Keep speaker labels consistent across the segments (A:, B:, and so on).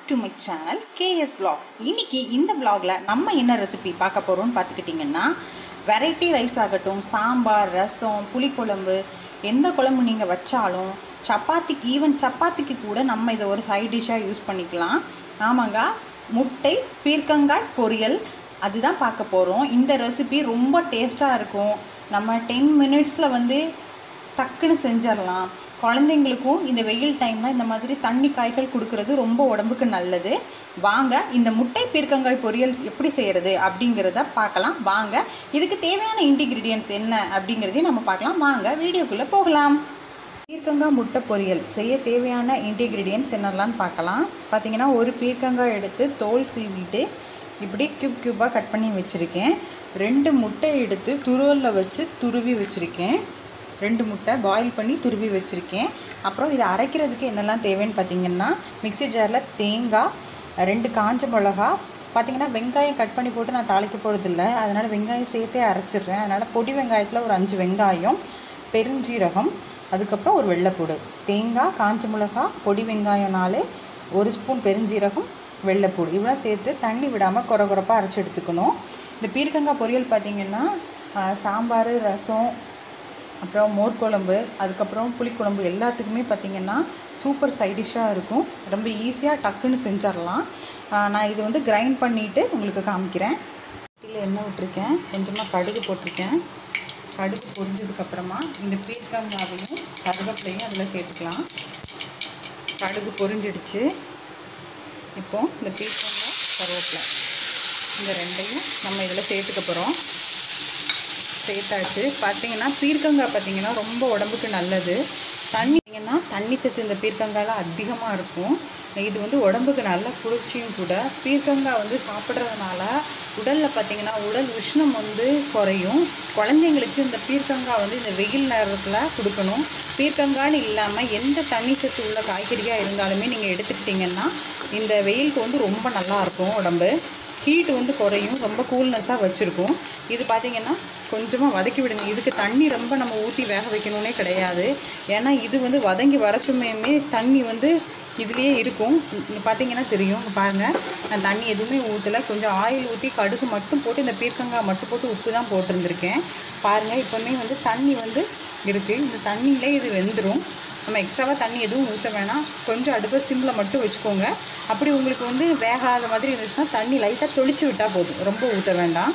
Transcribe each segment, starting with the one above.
A: to my channel KS vlogs இன்னைக்கு இந்த vlogல நம்ம என்ன ரெசிபி பார்க்க போகிறோம்னு பார்த்துக்கிட்டிங்கன்னா வெரைட்டி ரைஸ் ஆகட்டும் சாம்பார் ரசம் புளிக்குழம்பு எந்த குழம்பு நீங்கள் வச்சாலும் சப்பாத்திக்கு ஈவன் சப்பாத்திக்கு கூட நம்ம இதை ஒரு சைட் டிஷ்ஷாக யூஸ் பண்ணிக்கலாம் ஆமாங்க முட்டை பீர்க்கங்காய் பொரியல் அதுதான் பார்க்க போகிறோம் இந்த ரெசிபி ரொம்ப டேஸ்ட்டாக இருக்கும் நம்ம டென் மினிட்ஸில் வந்து டக்குன்னு செஞ்சிடலாம் குழந்தைங்களுக்கும் இந்த வெயில் டைமில் இந்த மாதிரி தண்ணி காய்கள் கொடுக்கறது ரொம்ப உடம்புக்கு நல்லது வாங்க இந்த முட்டை பீர்க்கங்காய் பொரியல் எப்படி செய்கிறது அப்படிங்கிறத பார்க்கலாம் வாங்க இதுக்கு தேவையான இன்டிகிரிடியன்ஸ் என்ன அப்படிங்கிறதையும் நம்ம பார்க்கலாம் வாங்க வீடியோக்குள்ளே போகலாம் பீர்க்கங்காய் முட்டை பொரியல் செய்ய தேவையான இன்டிகிரிடியன்ஸ் என்னெல்லாம் பார்க்கலாம் பார்த்தீங்கன்னா ஒரு பீர்க்கங்காய் எடுத்து தோல் சீவிட்டு இப்படி க்யூப் க்யூப்பாக கட் பண்ணி வச்சுருக்கேன் ரெண்டு முட்டை எடுத்து துருவலில் வச்சு துருவி வச்சுருக்கேன் ரெண்டு முட்டை பாயில் பண்ணி துருவி வச்சுருக்கேன் அப்புறம் இதை அரைக்கிறதுக்கு என்னெல்லாம் தேவைன்னு பார்த்தீங்கன்னா மிக்ஸி ஜாரில் தேங்காய் ரெண்டு காஞ்ச மிளகா பார்த்தீங்கன்னா வெங்காயம் கட் பண்ணி போட்டு நான் தாளிக்க போகிறதில்ல அதனால் வெங்காயம் சேர்த்தே அரைச்சிடுறேன் அதனால் பொடி வெங்காயத்தில் ஒரு அஞ்சு வெங்காயம் பெருஞ்சீரகம் அதுக்கப்புறம் ஒரு வெள்ளைப்பூடு தேங்காய் காஞ்ச மிளகா பொடி வெங்காயம் நாலு ஒரு ஸ்பூன் பெருஞ்சீரகம் வெள்ளைப்பூடு இவ்வளோ சேர்த்து தண்ணி விடாமல் குறை குறைப்பாக அரைச்சி எடுத்துக்கணும் இந்த பீர்க்கங்காய் பொரியல் பார்த்திங்கன்னா சாம்பார் ரசம் அப்புறம் மோர் குழம்பு அதுக்கப்புறம் புளிக்குழம்பு எல்லாத்துக்குமே பார்த்திங்கன்னா சூப்பர் சைடிஷ்ஷாக இருக்கும் ரொம்ப ஈஸியாக டக்குன்னு செஞ்சிடலாம் நான் இது வந்து கிரைண்ட் பண்ணிவிட்டு உங்களுக்கு காமிக்கிறேன் இல்லை எண்ணெய் விட்டுருக்கேன் கொஞ்சமாக கடுகு போட்டிருக்கேன் கடுகு பொரிஞ்சதுக்கப்புறமா இந்த பீர்க்கங்காவையும் கருவேப்பிலையும் அதில் சேர்த்துக்கலாம் கடுகு பொரிஞ்சிடுச்சு இப்போது இந்த பீர்க்கங்காய் கருவேப்பிலை இந்த ரெண்டையும் நம்ம இதில் சேர்த்துக்க போகிறோம் சேர்த்தாச்சு பார்த்தீங்கன்னா பீர்க்கங்காய் பார்த்தீங்கன்னா ரொம்ப உடம்புக்கு நல்லது தண்ணிங்கன்னா தண்ணி சத்து இந்த பீர்க்கங்காயில் அதிகமாக இருக்கும் இது வந்து உடம்புக்கு நல்ல குளிர்ச்சியும் கூட பீர்க்கங்காய் வந்து சாப்பிட்றதுனால உடலில் பார்த்திங்கன்னா உடல் உஷ்ணம் வந்து குறையும் குழந்தைங்களுக்கு இந்த பீர்க்கங்காய் வந்து இந்த வெயில் நேரத்தில் கொடுக்கணும் பீர்க்கங்காய்னு இல்லாமல் எந்த தண்ணி சத்து உள்ள காய்கறியாக இருந்தாலுமே நீங்கள் எடுத்துக்கிட்டிங்கன்னா இந்த வெயிலுக்கு வந்து ரொம்ப நல்லாயிருக்கும் உடம்பு ஹீட் வந்து குறையும் ரொம்ப கூல்னஸாக வச்சுருக்கும் இது பார்த்திங்கன்னா கொஞ்சமாக வதக்கி விடுங்க இதுக்கு தண்ணி ரொம்ப நம்ம ஊற்றி வேக வைக்கணுன்னே கிடையாது ஏன்னா இது வந்து வதங்கி வரச்சுமையுமே தண்ணி வந்து இதுலேயே இருக்கும் பார்த்தீங்கன்னா தெரியும் பாருங்கள் நான் தண்ணி எதுவுமே ஊற்றலை கொஞ்சம் ஆயில் ஊற்றி கடுகு மட்டும் போட்டு இந்த பீர்க்கங்காய் மட்டும் போட்டு உப்பு தான் போட்டிருந்துருக்கேன் பாருங்கள் இப்போவுமே வந்து தண்ணி வந்து இருக்குது இந்த தண்ணியிலே இது வெந்துடும் நம்ம எக்ஸ்ட்ராவாக தண்ணி எதுவும் ஊற்ற வேணாம் கொஞ்சம் அடுப்பை சிம்மில் மட்டும் வச்சுக்கோங்க அப்படி உங்களுக்கு வந்து வேகாத மாதிரி இருந்துச்சுன்னா தண்ணி லைட்டாக தொளிச்சு விட்டால் போதும் ரொம்ப ஊற்ற வேண்டாம்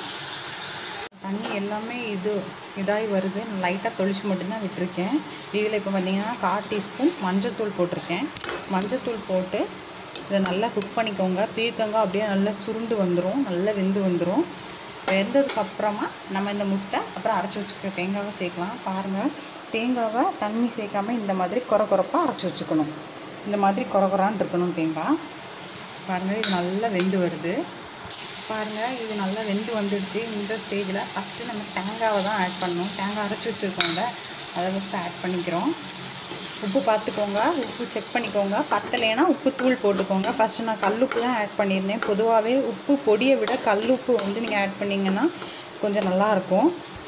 A: தண்ணி எல்லாமே இது இதாகி வருது லைட்டாக தொளிச்சு மட்டும்தான் விட்டுருக்கேன் இதில் இப்போ பார்த்தீங்கன்னா கால் டீஸ்பூன் மஞ்சத்தூள் போட்டிருக்கேன் மஞ்சத்தூள் போட்டு இதை நல்லா குக் பண்ணிக்கோங்க பீர்க்கங்காய் அப்படியே நல்லா சுருண்டு வந்துடும் நல்லா வெந்து வந்துடும் வெந்ததுக்கப்புறமா நம்ம இந்த முட்டை அப்புறம் அரைச்சி வச்சுக்க தேங்காவை சேர்க்கலாம் பாருங்கள் தேங்காவை தண்ணி சேர்க்காம இந்த மாதிரி குறை குறைப்பாக அரைச்சி வச்சுக்கணும் இந்த மாதிரி குறை குறான்னு இருக்கணும் தேங்காய் பாருங்கள் இது நல்லா வெந்து வருது பாருங்கள் இது நல்லா வெந்து வந்துடுச்சு இந்த ஸ்டேஜில் ஃபஸ்ட்டு நம்ம தேங்காவை தான் ஆட் பண்ணணும் தேங்காய் அரைச்சி வச்சுருக்கோங்க அதை ஃபஸ்ட்டு ஆட் பண்ணிக்கிறோம் உப்பு பார்த்துக்கோங்க உப்பு செக் பண்ணிக்கோங்க பத்தலைன்னா உப்பு தூள் போட்டுக்கோங்க ஃபஸ்ட்டு நான் கல்லுப்பு தான் ஆட் பண்ணியிருந்தேன் பொதுவாகவே உப்பு பொடியை விட கல்லுப்பு வந்து நீங்கள் ஆட் பண்ணிங்கன்னா கொஞ்சம் நல்லாயிருக்கும்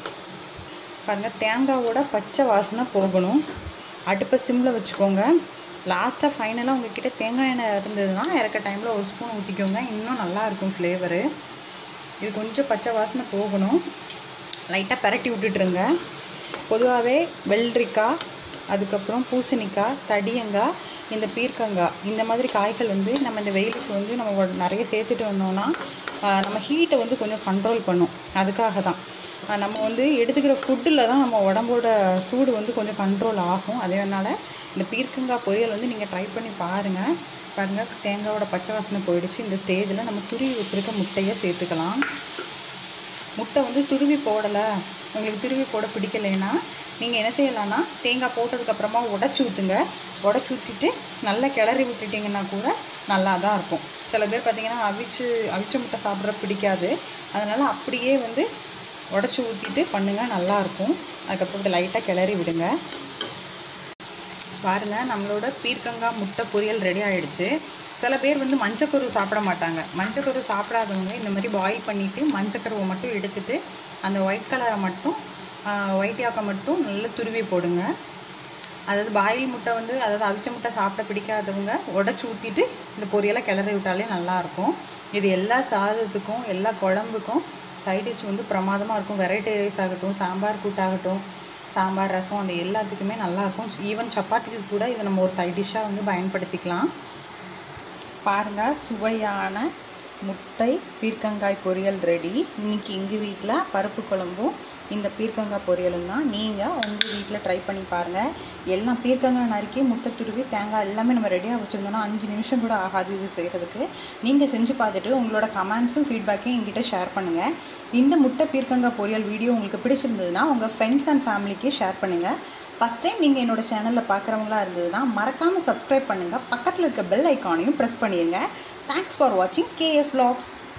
A: பாருங்கள் தேங்காவோட பச்சை வாசனை போகணும் அடுப்பை சிம்மில் வச்சுக்கோங்க லாஸ்ட்டாக ஃபைனலாக உங்ககிட்ட தேங்காய் எண்ணெய் இருந்ததுன்னா இறக்க டைமில் ஒரு ஸ்பூன் ஊற்றிக்கோங்க இன்னும் நல்லாயிருக்கும் ஃப்ளேவரு இது கொஞ்சம் பச்சை வாசனை போகணும் லைட்டாக பரட்டி விட்டுட்டுருங்க பொதுவாகவே வெள்ளரிக்காய் அதுக்கப்புறம் பூசணிக்காய் தடியங்காய் இந்த பீர்க்கங்காய் இந்த மாதிரி காய்கள் வந்து நம்ம இந்த வெயிலுக்கு வந்து நம்ம நிறைய சேர்த்துட்டு வந்தோம்னா நம்ம ஹீட்டை வந்து கொஞ்சம் கண்ட்ரோல் பண்ணும் அதுக்காக தான் நம்ம வந்து எடுத்துக்கிற ஃபுட்டில் தான் நம்ம உடம்போட சூடு வந்து கொஞ்சம் கண்ட்ரோல் ஆகும் அதேனால இந்த பீர்க்கங்காய் பொரியல் வந்து நீங்கள் ட்ரை பண்ணி பாருங்கள் பாருங்கள் தேங்காயோட பச்சை வாசனை போயிடுச்சு இந்த ஸ்டேஜில் நம்ம துருவி வச்சுருக்க முட்டையை சேர்த்துக்கலாம் முட்டை வந்து துருவி போடலை உங்களுக்கு துருவி போட பிடிக்கலைன்னா நீங்கள் என்ன செய்யலாம்னா தேங்காய் போட்டதுக்கப்புறமா உடச்சி ஊற்றுங்க உடச்சி ஊற்றிட்டு நல்லா கிளறி விட்டுட்டிங்கன்னா கூட நல்லா தான் இருக்கும் சில பேர் பார்த்திங்கன்னா அவிச்சு அவிச்ச முட்டை சாப்பிட்ற பிடிக்காது அதனால் அப்படியே வந்து உடச்சி ஊற்றிட்டு பண்ணுங்கள் நல்லாயிருக்கும் அதுக்கப்புறம் லைட்டாக கிளறி விடுங்க பாருங்கள் நம்மளோட பீர்க்கங்காய் முட்டை பொரியல் ரெடி ஆகிடுச்சு சில பேர் வந்து மஞ்சக்கரு சாப்பிட மாட்டாங்க மஞ்சக்கரு சாப்பிடாதவங்க இந்த மாதிரி பாயில் பண்ணிவிட்டு மஞ்சக்கருவை மட்டும் எடுத்துட்டு அந்த ஒயிட் கலரை மட்டும் ஒயிட் யாக்கை மட்டும் நல்லா துருவி போடுங்க அதாவது பாயில் முட்டை வந்து அதாவது அவிச்ச முட்டை சாப்பிட பிடிக்காதவங்க உடச்சி ஊற்றிட்டு இந்த பொரியலை கிளறி விட்டாலே நல்லாயிருக்கும் இது எல்லா சாதத்துக்கும் எல்லா குழம்புக்கும் சைட் டிஷ் வந்து பிரமாதமாக இருக்கும் வெரைட்டி ரைஸ் ஆகட்டும் சாம்பார் கூட்டாகட்டும் சாம்பார் ரசம் அந்த எல்லாத்துக்குமே நல்லாயிருக்கும் ஈவன் சப்பாத்திக்கு கூட இதை நம்ம ஒரு சைட் டிஷ்ஷாக வந்து பயன்படுத்திக்கலாம் பாருங்கள் சுவையான முட்டை பீர்க்கங்காய் பொரியல் ரெடி இன்றைக்கி எங்கள் வீட்டில் பருப்பு குழம்பும் இந்த பீர்க்கங்காய் பொரியலும் தான் நீங்கள் உங்கள் வீட்டில் ட்ரை பண்ணி பாருங்கள் எல்லாம் பீர்க்கங்காய் நறுக்கி முட்டை துருவி தேங்காய் எல்லாமே நம்ம ரெடியாக வச்சுருந்தோம்னா அஞ்சு நிமிஷம் கூட ஆகாது இது செய்கிறதுக்கு நீங்கள் செஞ்சு பார்த்துட்டு உங்களோட கமெண்ட்ஸும் ஃபீட்பேக்கையும் எங்கிட்ட ஷேர் பண்ணுங்கள் இந்த முட்டை பீர்க்கங்காய் பொரியல் வீடியோ உங்களுக்கு பிடிச்சிருந்ததுன்னா உங்கள் ஃப்ரெண்ட்ஸ் அண்ட் ஃபேமிலிக்கு ஷேர் பண்ணுங்கள் ஃபஸ்ட் டைம் நீங்கள் என்னோடய சேனலில் பார்க்குறவங்களா இருந்ததுன்னா மறக்காமல் சப்ஸ்கிரைப் பண்ணுங்கள் பக்கத்தில் இருக்க பெல் ஐக்கானையும் ப்ரெஸ் பண்ணிடுங்க தேங்க்ஸ் ஃபார் வாட்சிங் கேஎஸ் ப்ளாக்ஸ்